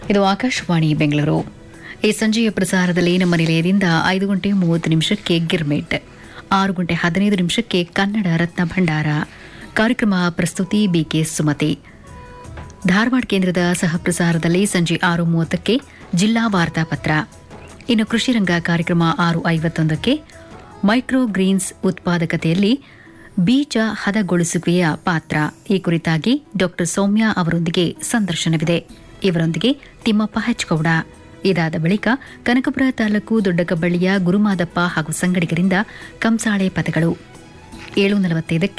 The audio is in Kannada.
ಇದು ಆಕಾಶವಾಣಿ ಬೆಂಗಳೂರು ಈ ಸಂಜೆಯ ಪ್ರಸಾರದಲ್ಲಿ ನಮ್ಮ ನಿಲಯದಿಂದ ಐದು ಗಂಟೆ ಮೂವತ್ತು ನಿಮಿಷಕ್ಕೆ ಗಿರ್ಮಿಟ್ ಆರು ಗಂಟೆ ಹದಿನೈದು ನಿಮಿಷಕ್ಕೆ ಕನ್ನಡ ರತ್ನ ಭಂಡಾರ ಕಾರ್ಯಕ್ರಮ ಪ್ರಸ್ತುತಿ ಬಿಕೆ ಸುಮತಿ ಧಾರವಾಡ ಕೇಂದ್ರದ ಸಹ ಪ್ರಸಾರದಲ್ಲಿ ಸಂಜೆ ಆರು ಮೂವತ್ತಕ್ಕೆ ಜಿಲ್ಲಾ ವಾರ್ತಾಪತ್ರ ಇನ್ನು ಕೃಷಿ ರಂಗ ಕಾರ್ಯಕ್ರಮ ಆರು ಐವತ್ತೊಂದಕ್ಕೆ ಮೈಕ್ರೋ ಗ್ರೀನ್ಸ್ ಉತ್ಪಾದಕತೆಯಲ್ಲಿ ಬೀಜ ಹದಗೊಳಿಸುವಿಕೆಯ ಪಾತ್ರ ಈ ಕುರಿತಾಗಿ ಡಾ ಸೌಮ್ಯ ಅವರೊಂದಿಗೆ ಸಂದರ್ಶನವಿದೆ ಇವರೊಂದಿಗೆ ತಿಮ್ಮಪ್ಪ ಹೆಚ್ಗೌಡ ಇದಾದ ಬಳಿಕ ಕನಕಪುರ ತಾಲೂಕು ದೊಡ್ಡಕಬ್ಬಳ್ಳಿಯ ಗುರುಮಾದಪ್ಪ ಹಾಗೂ ಸಂಗಡಿಗರಿಂದ ಕಂಸಾಳೆ ಪದಗಳು ಏಳು ನಲವತ್ತೈದಕ್ಕೆ